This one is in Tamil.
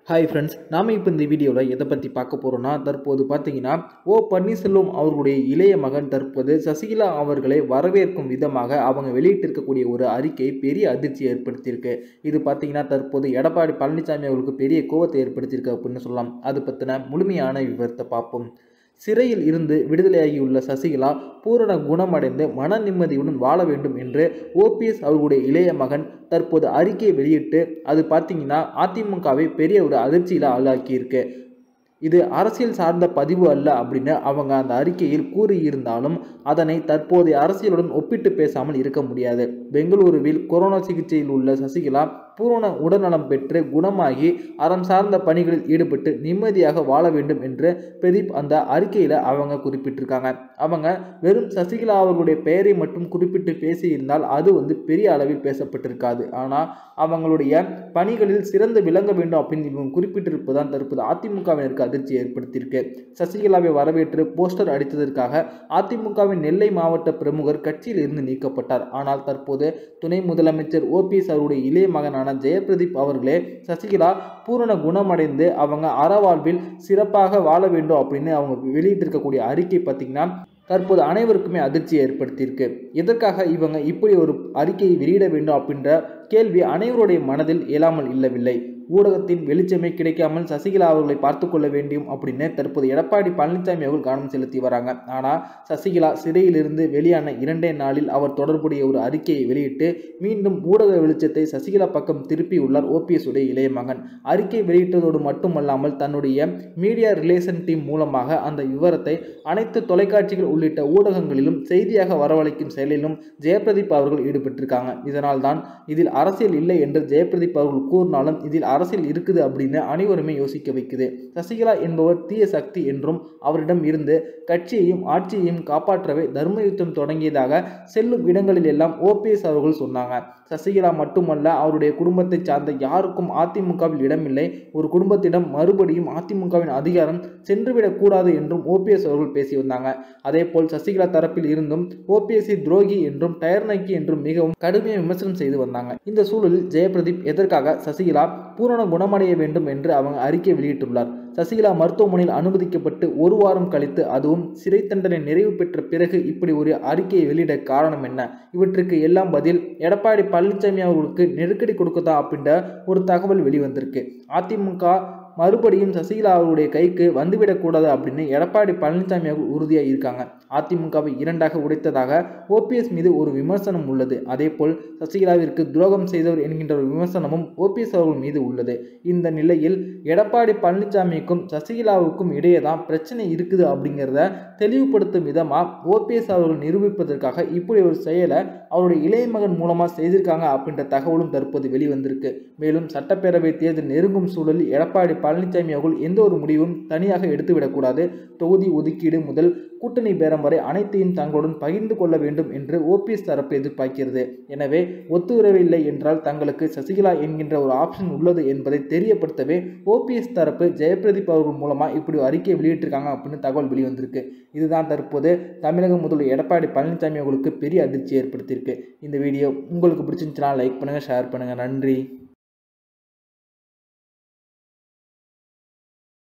ஹாய் ஃப்ரெண்ட்ஸ் நாம் இப்போ இந்த வீடியோவில் எதை பற்றி பார்க்க போகிறோம்னா தற்போது பார்த்தீங்கன்னா ஓ பன்னீர்செல்வம் அவர்களுடைய இளைய மகன் தற்போது சசிகலா அவர்களை வரவேற்கும் விதமாக அவங்க வெளியிட்டிருக்கக்கூடிய ஒரு அறிக்கை பெரிய அதிர்ச்சி ஏற்படுத்தியிருக்கு இது பார்த்தீங்கன்னா தற்போது எடப்பாடி பழனிசாமி அவர்களுக்கு பெரிய கோவத்தை ஏற்படுத்தியிருக்கு அப்படின்னு சொல்லலாம் அது பற்றின முழுமையான விவரத்தை பார்ப்போம் சிறையில் இருந்து விடுதலையாகியுள்ள சசிகலா பூரண குணமடைந்து மன நிம்மதியுடன் வாழ வேண்டும் என்று ஓபிஎஸ் அவர்களுடைய இளைய மகன் தற்போது அறிக்கையை வெளியிட்டு அது பார்த்தீங்கன்னா அதிமுகவை பெரிய ஒரு அதிர்ச்சியில் ஆளாக்கியிருக்கு இது அரசியல் சார்ந்த பதிவு அல்ல அப்படின்னு அவங்க அந்த அறிக்கையில் கூறியிருந்தாலும் அதனை தற்போதைய அரசியலுடன் ஒப்பிட்டு பேசாமல் இருக்க முடியாது பெங்களூருவில் கொரோனா சிகிச்சையில் உள்ள சசிகலா பூரண உடல்நலம் பெற்று குணமாகி அறம் சார்ந்த பணிகளில் ஈடுபட்டு நிம்மதியாக வாழ வேண்டும் என்று பிரதீப் அந்த அறிக்கையில் அவங்க குறிப்பிட்டிருக்காங்க அவங்க வெறும் சசிகலா அவர்களுடைய பெயரை மட்டும் குறிப்பிட்டு பேசியிருந்தால் அது வந்து பெரிய அளவில் பேசப்பட்டிருக்காது ஆனால் அவங்களுடைய பணிகளில் சிறந்து விளங்க வேண்டும் அப்படின்னு இவங்க குறிப்பிட்டிருப்பதுதான் தற்போது அதிமுகவினருக்கு அதிர்ச்சி ஏற்படுத்தியிருக்கு சசிகலாவை வரவேற்று போஸ்டர் அடித்ததற்காக அதிமுகவின் நெல்லை மாவட்ட பிரமுகர் கட்சியில் இருந்து நீக்கப்பட்டார் ஆனால் தற்போது துணை முதலமைச்சர் ஓபிஎஸ் அவருடைய இளைய மகனான ஜெயபிரதீப் அவர்களே சசிகலா பூரண குணமடைந்து அவங்க அறவாழ்வில் சிறப்பாக வாழ வேண்டும் அப்படின்னு அவங்க வெளியிட்டிருக்கக்கூடிய அறிக்கை பார்த்திங்கன்னா தற்போது அனைவருக்குமே அதிர்ச்சி ஏற்படுத்தியிருக்கு எதற்காக இவங்க இப்படி ஒரு அறிக்கையை வெளியிட வேண்டும் அப்படின்ற கேள்வி அனைவருடைய மனதில் இயலாமல் இல்லவில்லை ஊடகத்தின் வெளிச்சமே கிடைக்காமல் சசிகலா அவர்களை பார்த்து கொள்ள வேண்டும் அப்படின்னு தற்போது எடப்பாடி பழனிசாமி அவர்கள் கவனம் செலுத்தி வராங்க ஆனால் சசிகலா சிறையிலிருந்து வெளியான இரண்டே நாளில் அவர் தொடர்புடைய ஒரு அறிக்கையை வெளியிட்டு மீண்டும் ஊடக வெளிச்சத்தை சசிகலா பக்கம் திருப்பியுள்ளார் ஓபிஎஸ் உடைய இளைய மகன் அறிக்கை வெளியிட்டதோடு மட்டுமல்லாமல் தன்னுடைய மீடியா ரிலேஷன் டீம் மூலமாக அந்த விவரத்தை அனைத்து தொலைக்காட்சிகள் உள்ளிட்ட ஊடகங்களிலும் செய்தியாக வரவழைக்கும் செயலிலும் ஜெயபிரதீப் அவர்கள் ஈடுபட்டிருக்காங்க இதனால் தான் இதில் அரசியல் இல்லை என்று ஜெயபிரதீப் அவர்கள் கூறினாலும் இதில் அரசியல் இருக்குது அப்படின்னு அனைவருமே யோசிக்க வைக்குது சசிகலா என்பவர் தீய சக்தி என்றும் அவரிடம் இருந்து கட்சியையும் ஆட்சியையும் காப்பாற்றவே தர்ம யுத்தம் தொடங்கியதாக செல்லும் இடங்களில் எல்லாம் ஓபிஎஸ் அவர்கள் சொன்னாங்க சசிகலா மட்டுமல்ல அவருடைய குடும்பத்தை சார்ந்த யாருக்கும் அதிமுகவில் இடமில்லை ஒரு குடும்பத்திடம் மறுபடியும் அதிமுகவின் அதிகாரம் சென்றுவிடக் கூடாது என்றும் ஓபிஎஸ் அவர்கள் பேசி வந்தாங்க அதே போல் சசிகலா தரப்பில் இருந்தும் ஓபிஎஸ்சி துரோகி என்றும் டயர் நக்கி என்றும் மிகவும் கடுமையாக விமர்சனம் செய்து வந்தாங்க இந்த சூழலில் ஜெயபிரதீப் எதற்காக சசிகலா பூரண குணமடைய வேண்டும் என்று அவங்க அறிக்கை வெளியிட்டுள்ளார் சசிகலா மருத்துவமனையில் அனுமதிக்கப்பட்டு ஒரு வாரம் கழித்து அதுவும் சிறை தண்டனை நிறைவு பெற்ற பிறகு இப்படி ஒரு அறிக்கையை வெளியிட காரணம் என்ன இவற்றுக்கு எல்லாம் பதில் எடப்பாடி பழனிசாமி அவர்களுக்கு நெருக்கடி கொடுக்குதா அப்படின்ற ஒரு தகவல் வெளிவந்திருக்கு அதிமுக மறுபடியும் சசிகலா அவருடைய கைக்கு வந்துவிடக்கூடாது அப்படின்னு எடப்பாடி பழனிசாமி அவர்கள் உறுதியாக இருக்காங்க அதிமுகவை இரண்டாக உடைத்ததாக ஓபிஎஸ் மீது ஒரு விமர்சனம் உள்ளது அதேபோல் சசிகலாவிற்கு துரோகம் செய்தவர் என்கின்ற ஒரு விமர்சனமும் ஓபிஎஸ் அவர்கள் மீது உள்ளது இந்த நிலையில் எடப்பாடி பழனிசாமிக்கும் சசிகலாவுக்கும் இடையே தான் பிரச்சனை இருக்குது அப்படிங்கிறத தெளிவுபடுத்தும் விதமாக ஓபிஎஸ் அவர்கள் நிரூபிப்பதற்காக இப்படி ஒரு செயலை அவருடைய இளைய மகன் மூலமாக செய்திருக்காங்க அப்படின்ற தகவலும் தற்போது வெளிவந்திருக்கு மேலும் சட்டப்பேரவை தேர்தல் நெருங்கும் சூழலில் எடப்பாடி பழனிசாமி அவர்கள் எந்த ஒரு முடிவும் தனியாக எடுத்துவிடக்கூடாது தொகுதி ஒதுக்கீடு முதல் கூட்டணி பேரம் வரை அனைத்தையும் தங்களுடன் பகிர்ந்து கொள்ள வேண்டும் என்று ஓபிஎஸ் தரப்பு எதிர்பார்க்கிறது எனவே ஒத்துவரவில்லை என்றால் தங்களுக்கு சசிகலா என்கின்ற ஒரு ஆப்ஷன் உள்ளது என்பதை தெரியப்படுத்தவே ஓபிஎஸ் தரப்பு ஜெயபிரதீப் அவர்கள் மூலமாக இப்படி ஒரு அறிக்கை வெளியிட்டிருக்காங்க அப்படின்னு தகவல் வெளிவந்திருக்கு இதுதான் தற்போது தமிழக முதல்வர் எடப்பாடி பழனிசாமி அவர்களுக்கு பெரிய அதிர்ச்சி ஏற்படுத்தியிருக்கு இந்த வீடியோ உங்களுக்கு பிடிச்சிருந்துச்சுன்னா லைக் பண்ணுங்கள் ஷேர் பண்ணுங்கள் நன்றி